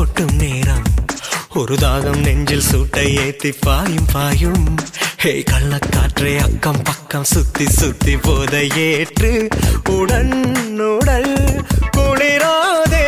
கொட்டும் நேரம் ஒரு தாகம் நெஞ்சில் சூட்டை ஏத்தி பாயும் பாயும் ஹே கள்ளக்காற்றே அக்கம் பக்கம் சுத்தி சுத்தி போத ஏற்று உடன் உடல் குளிராதே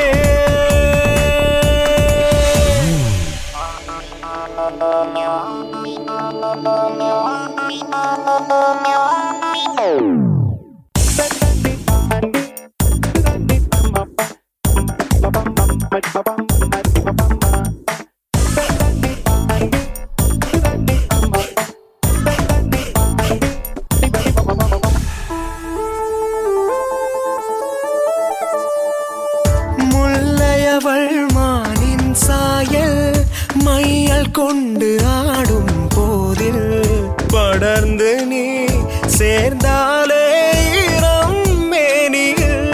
முல்லையவள் மானின் சாயல் மையல் கொண்டு ஆடும் போதில் படர்ந்து நீ சேர்ந்தாலே இளம் மேனியில்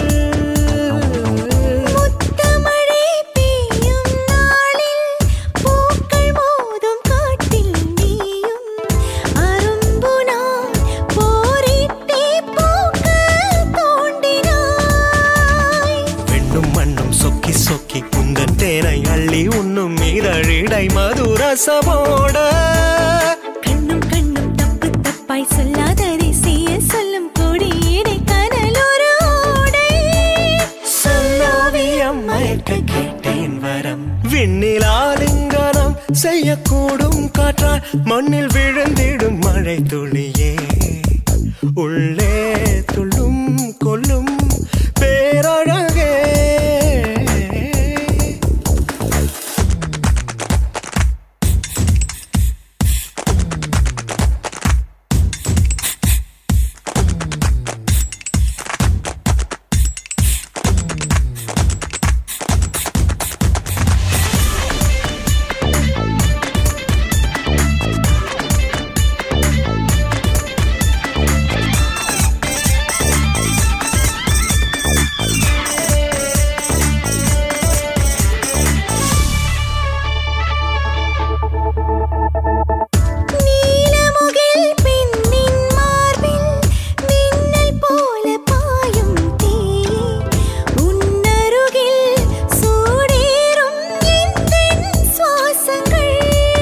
முத்தமழை பெய்யும் நாளில் பூக்கள் மோதும் காட்டில் நீயும் அரும்பு நான் போரிட்டே பூக்கள் தோண்டினாய் பெண்ணும் மண்ணும் சொக்கி சொக்கி குந்தன் தேனை அள்ளி உண்ணும் இதழிடை மதுரசமோட கண்ணும் கண்ணும் தப்பு தப்பாய் சொல்லாததை செய்ய சொல்லும் கொடியடை கனலொரு ஓடை சொல்லோவியம் மயக்க கேட்டேன் வரம் விண்ணில் ஆலிங்கனம் செய்யக்கூடும் காற்றால் மண்ணில் விழுந்திடும் மழை துளியே உள்ளே துள்ளும் கொல்லும் பேரழகே நீலமுகில் பெண்ணின் மார்பில் மின்னல் போல பாயும் தீ உன்னருகில் சூடேறும் எந்தன் சுவாசங்கள்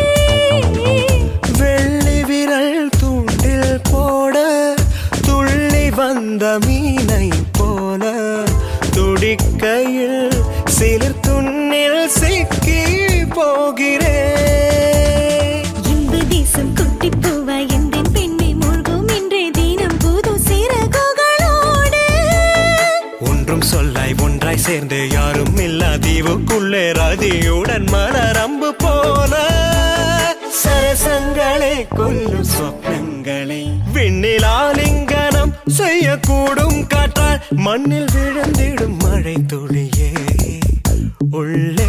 வெள்ளி விரல் தூண்டில் போட துள்ளி வந்த மீனை போல துடிக்கையில் சிலிர் துண்ணில் சிக்கி போகிறேன் இன்பு தேசம் குட்டி பூவா எந்தன் பெண்ணை மூழ்கும் இன்றே தினம் புது சிறகுகளோடு ஒன்றும் சொல்லாய் ஒன்றாய் சேர்ந்து யாரும் இல்லா தீவுக்குள்ளே ரதியுடன் மலரம்பு போல சரசங்களே கொல்லும் சொப்னங்களை விண்ணில் ஆலிங்கனம் செய்யக்கூடும் காற்றால் மண்ணில் விழுந்திடும் மழை துளியே உள்ளே